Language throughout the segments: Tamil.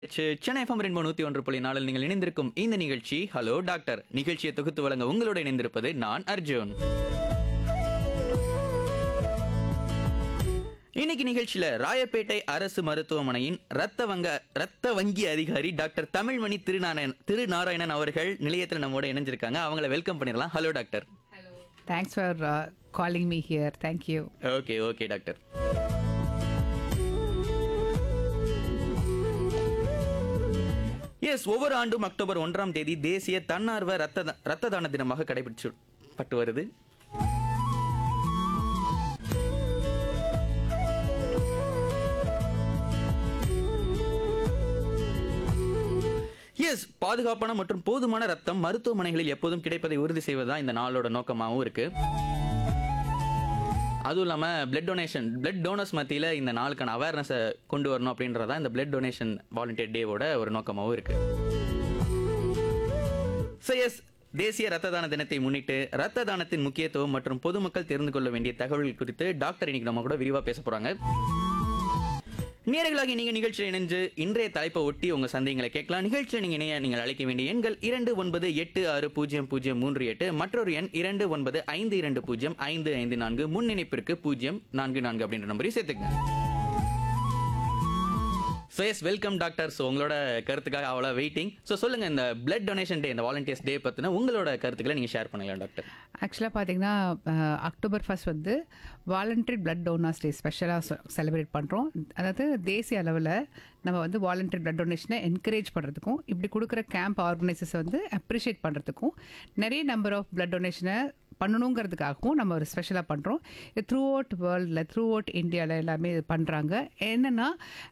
செ- சென்னை எஃப்எம் ரெண்டு நூத்தி ஒன்று புள்ளி நாலில் நீங்கள் இணைந்திருக்கும் இந்த நிகழ்ச்சி ஹலோ டாக்டர் நிகழ்ச்சியை தொகுத்து வழங்க உங்களோட இணைந்திருப்பது நான் அர்ஜுன் இன்னைக்கு நிகழ்ச்சியில ராயப்பேட்டை அரசு மருத்துவமனையின் ரத்த வங்க ரத்த வங்கி அதிகாரி டாக்டர் தமிழ்மணி திருநாராயணன் திருநாராயணன் அவர்கள் நிலையத்தில் நம்மோட இணைஞ்சிருக்காங்க அவங்கள வெல்கம் பண்ணிடலாம் hello doctor Thanks for uh, calling me here. Thank you. Okay okay doctor yes ஒவ்வொரு ஆண்டும் அக்டோபர் ஒன்றாம் தேதி தேசிய தன்னார்வ ரத்த த- ரத்த தான தினமாக கடைபிடிக்கப்பட்டு வருது எஸ் பாதுகாப்பான மற்றும் போதுமான ரத்தம் மருத்துவமனைகளில் எப்போதும் கிடைப்பதை உறுதி செய்வதுதான் இந்த நாளோட நோக்கமாகவும் இருக்கு அதுவும் இல்லாமல் பிளட் டொனேஷன் பிளட் டோனர்ஸ் மத்தியில் இந்த நாளுக்கான அவேர்னஸை கொண்டு வரணும் அப்படின்றதா இந்த பிளட் டொனேஷன் வாலண்டியர் டேவோட ஒரு நோக்கமாகவும் இருக்கு ஸோ எஸ் தேசிய ரத்த தான தினத்தை முன்னிட்டு ரத்த தானத்தின் முக்கியத்துவம் மற்றும் பொதுமக்கள் தெரிந்து கொள்ள வேண்டிய தகவல்கள் குறித்து டாக்டர் இன்னைக்கு நம்ம கூட விரிவாக பேச போறாங்க நேரங்களாகி நீங்க நிகழ்ச்சியில் இணைஞ்சு இன்றைய தலைப்பை ஒட்டி உங்க சந்தேகங்களை கேட்கலாம் நிகழ்ச்சியில் நீங்க இணைய நீங்கள் அழைக்க வேண்டிய எண்கள் இரண்டு ஒன்பது எட்டு ஆறு பூஜ்ஜியம் பூஜ்ஜியம் மூன்று எட்டு மற்றொரு எண் இரண்டு ஒன்பது ஐந்து இரண்டு பூஜ்ஜியம் ஐந்து ஐந்து நான்கு முன்னிணைப்பிற்கு பூஜ்ஜியம் நான்கு நான்கு அப்படின்ற நம்பரையும் சேர்த்துக்கங்க so yes welcome doctor so உங்களோட கருத்துக்காக அவ்வளோ வெயிட்டிங் ஸோ சொல்லுங்க இந்த பிளட் டொனேஷன் டே இந்த வாலண்டியர்ஸ் டே பற்றின உங்களோட கருத்துக்களை நீங்கள் ஷேர் பண்ணலாம் டாக்டர் ஆக்சுவலாக பார்த்தீங்கன்னா அக்டோபர் ஃபர்ஸ்ட் வந்து வாலண்டரி பிளட் டோனர்ஸ் டே ஸ்பெஷலாக செலிப்ரேட் பண்ணுறோம் அதாவது தேசிய அளவில் நம்ம வந்து வாலண்டரி பிளட் டொனேஷனை என்கரேஜ் பண்ணுறதுக்கும் இப்படி கொடுக்குற கேம்ப் ஆர்கனைசர்ஸ் வந்து அப்ரிஷியேட் பண்ணுறதுக்கும் நிறைய நம்பர் ஆஃப் பிளட் டொனேஷனை பண்ணணுங்கிறதுக்காகவும் நம்ம ஒரு ஸ்பெஷலாக பண்ணுறோம் இது த்ரூ அவுட் வேர்ல்டில் த்ரூ அவுட் இந்தியாவில் எல்லாமே இது பண்ணுறாங்க என்னென்னா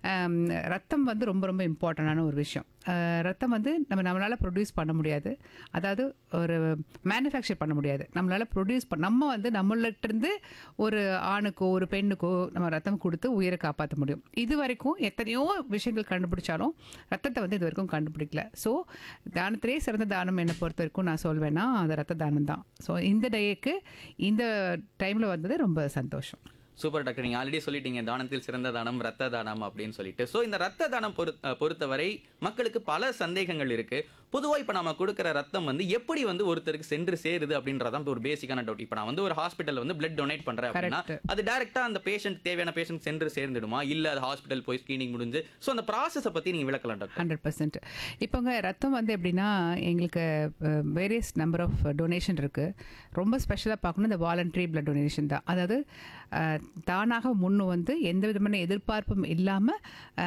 ரத்தம் வந்து ரொம்ப ரொம்ப இம்பார்ட்டண்டான ஒரு விஷயம் அஹ், ரத்தம் வந்து நம்ம நம்மளால் ப்ரொடியூஸ் பண்ண முடியாது அதாவது ஒரு மேனுஃபேக்சர் பண்ண முடியாது நம்மளால் ப்ரொடியூஸ் பண்ண நம்ம வந்து நம்மள்கிட்டருந்து ஒரு ஆணுக்கோ ஒரு பெண்ணுக்கோ நம்ம ரத்தம் கொடுத்து உயிரை காப்பாற்ற முடியும் இது வரைக்கும் எத்தனையோ விஷயங்கள் கண்டுபிடிச்சாலும் ரத்தத்தை வந்து இது வரைக்கும் கண்டுபிடிக்கல ஸோ தானத்திலே சிறந்த தானம் என்னை பொறுத்த வரைக்கும் நான் சொல்வேன்னா அது ரத்த தானம் தான் ஸோ இந்த டேக்கு இந்த டைமில் வந்தது ரொம்ப சந்தோஷம் சூப்பர் டாக்டர் நீங்கள் ஆல்ரெடி சொல்லிட்டீங்க தானத்தில் சிறந்த தானம் ரத்த தானம் அப்படின்னு சொல்லிட்டு ஸோ இந்த ரத்த தானம் பொறு அஹ் பொறுத்தவரை மக்களுக்கு பல சந்தேகங்கள் இருக்கு பொதுவாக இப்போ நம்ம கொடுக்குற ரத்தம் வந்து எப்படி வந்து ஒருத்தருக்கு சென்று சேருது அப்படின்றதான் ஒரு பேசிக்கான டவுட் இப்போ நான் வந்து ஒரு ஹாஸ்பிட்டல் வந்து பிளட் டொனேட் பண்ணுறேன் அப்படின்னா Correct. அது டேரெக்டாக அந்த பேஷண்ட் தேவையான பேஷண்ட் சென்று சேர்ந்துடுமா இல்லை அது ஹாஸ்பிட்டல் போய் ஸ்கிரீனிங் முடிஞ்சு ஸோ அந்த ப்ராசஸை பற்றி நீங்கள் விளக்கலாம் டாக்டர் ஹண்ட்ரட் பர்சன்ட் இப்போங்க ரத்தம் வந்து எப்படின்னா எங்களுக்கு வேரியஸ் நம்பர் ஆஃப் டொனேஷன் இருக்குது ரொம்ப ஸ்பெஷலாக பார்க்கணும் இந்த வாலண்டரி பிளட் டொனேஷன் தான் அதாவது அஹ், தானாக முன்னு வந்து எந்த விதமான எதிர்பார்ப்பும் இல்லாமல்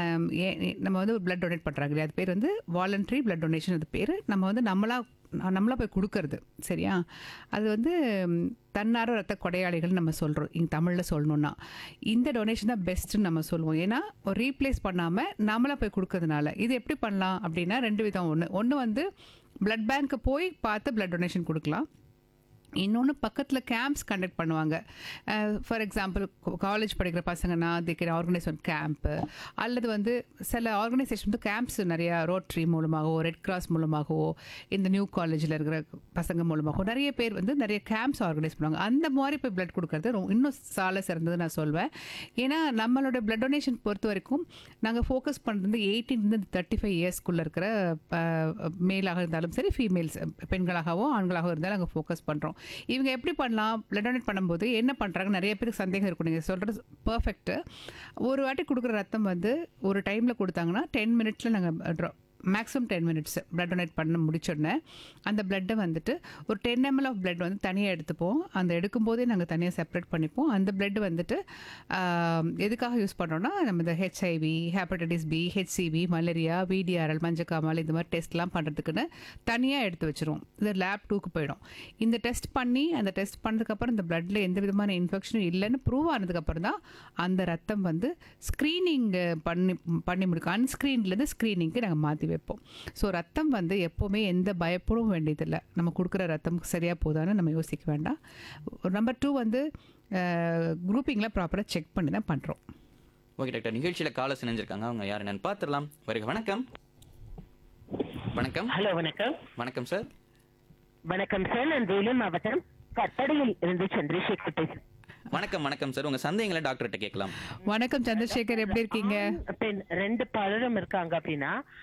நம்ம வந்து ஒரு பிளட் டொனேட் பண்ணுறாங்க இல்லையா அது பேர் வந்து வாலண்டரி பிளட் டொனேஷன் அது பேர் நம்ம வந்து நம்மளா நம்மளா போய் கொடுக்கறது சரியா அது வந்து ம், தன்னார்வ ரத்த கொடையாளிகள் நம்ம சொல்கிறோம் இங்கே தமிழில் சொல்லணும்னா இந்த டொனேஷன் தான் பெஸ்ட்டுன்னு நம்ம சொல்லுவோம் ஏன்னா ஒரு ரீப்ளேஸ் பண்ணாமல் நம்மளா போய் கொடுக்கறதுனால இது எப்படி பண்ணலாம் அப்படின்னா ரெண்டு விதம் ஒன்று ஒன்று வந்து பிளட் பேங்க்கு போய் பார்த்து பிளட் டொனேஷன் கொடுக்கலாம் இன்னொன்று பக்கத்தில் கேம்ப்ஸ் கண்டக்ட் பண்ணுவாங்க ஃபார் எக்ஸாம்பிள் காலேஜ் படிக்கிற பசங்கன்னா they can organise one camp அல்லது வந்து சில ஆர்கனைசேஷன் வந்து கேம்ப்ஸ் நிறையா ரோட்ரி மூலமாகவோ ரெட் கிராஸ் மூலமாகவோ இந்த நியூ காலேஜில் இருக்கிற பசங்க மூலமாகவோ நிறைய பேர் வந்து நிறைய கேம்ப்ஸ் ஆர்கனைஸ் பண்ணுவாங்க அந்த மாதிரி போய் பிளட் கொடுக்கறது ரொம்ப- இன்னும் சால சிறந்தது நான் சொல்வேன் ஏன்னா நம்மளோட பிளட் டொனேஷன் பொறுத்த வரைக்கும் நாங்கள் ஃபோக்கஸ் பண்ணுறது எயிட்டீன்லேருந்து தேர்ட்டி ஃபைவ் இயர்ஸ்க்குள்ளே இருக்கிற மேலாக இருந்தாலும் சரி ஃபீமேல்ஸ் பெண்களாகவோ ஆண்களாகவோ இருந்தாலும் நாங்கள் ஃபோக்கஸ் பண்ணுறோம் இவங்க எப்படி பண்ணலாம் பிளட் டொனேட் பண்ணும்போது என்ன பண்ணுறாங்க நிறைய பேருக்கு சந்தேகம் இருக்கும் நீங்கள் சொல்கிறது பர்ஃபெக்ட்டு ஒரு வாட்டி கொடுக்குற ரத்தம் வந்து ஒரு டைமில் கொடுத்தாங்கன்னா டென் மினிட்ஸில் நாங்கள் maximum ten minutes blood donate பண்ண முடிச்சோடனே அந்த பிளட்டை வந்துட்டு ஒரு டென் எம்எல் ஆஃப் பிளட் வந்து தனியாக எடுத்துப்போம் அந்த எடுக்கும்போதே நாங்கள் தனியாக செப்பரேட் பண்ணிப்போம் அந்த பிளட் வந்துட்டு ஆஹ், எதுக்காக யூஸ் பண்ணுறோன்னா நம்ம இந்த HIV hepatitis B HCV malaria VDRL மஞ்சக்காமல் இந்த மாதிரி டெஸ்ட்லாம் பண்ணுறதுக்குன்னு தனியாக எடுத்து வச்சிருவோம் இது லேப் டூக்கு போயிடும் இந்த டெஸ்ட் பண்ணி அந்த டெஸ்ட் பண்ணதுக்கப்புறம் இந்த பிளட்டில் எந்த விதமான இன்ஃபெக்ஷனும் இல்லைன்னு ப்ரூவ் ஆனதுக்கப்புறம் தான் அந்த ரத்தம் வந்து ஸ்க்ரீனிங் பண்ணி பண்ணி முடிக்கும் அன்ஸ்க்ரீன்லேருந்து ஸ்க்ரீனிங்க்கு நாங்கள் மாற்றி வைப்போம் ஸோ ரத்தம் வந்து எப்போவுமே எந்த பயப்படவும் வேண்டியதில்லை நம்ம கொடுக்குற ரத்தம் சரியாக போதான்னு நம்ம யோசிக்க வேண்டாம் நம்பர் டூ வந்து குரூப்பிங்கில் ப்ராப்பராக செக் பண்ணி தான் பண்ணுறோம் ஓகே டாக்டர் நிகழ்ச்சியில் காலை சிணைஞ்சிருக்காங்க அவங்க யார் என்னன்னு பார்த்துடலாம் வருக வணக்கம் வணக்கம் ஹலோ வணக்கம் வணக்கம் சார் வணக்கம் சார் நான் வேலூர் மாவட்டம் கட்டடையில் இருந்து சந்திரசேகர் பேசுறேன் வணக்கம் வணக்கம் சார் உங்க சந்தேகங்களை டாக்டர்கிட்ட கேட்கலாம் வணக்கம் சந்திரசேகர் எப்படி இருக்கீங்க பெண் ரெண்டு பலரும் இருக்காங்க அப்படின்னா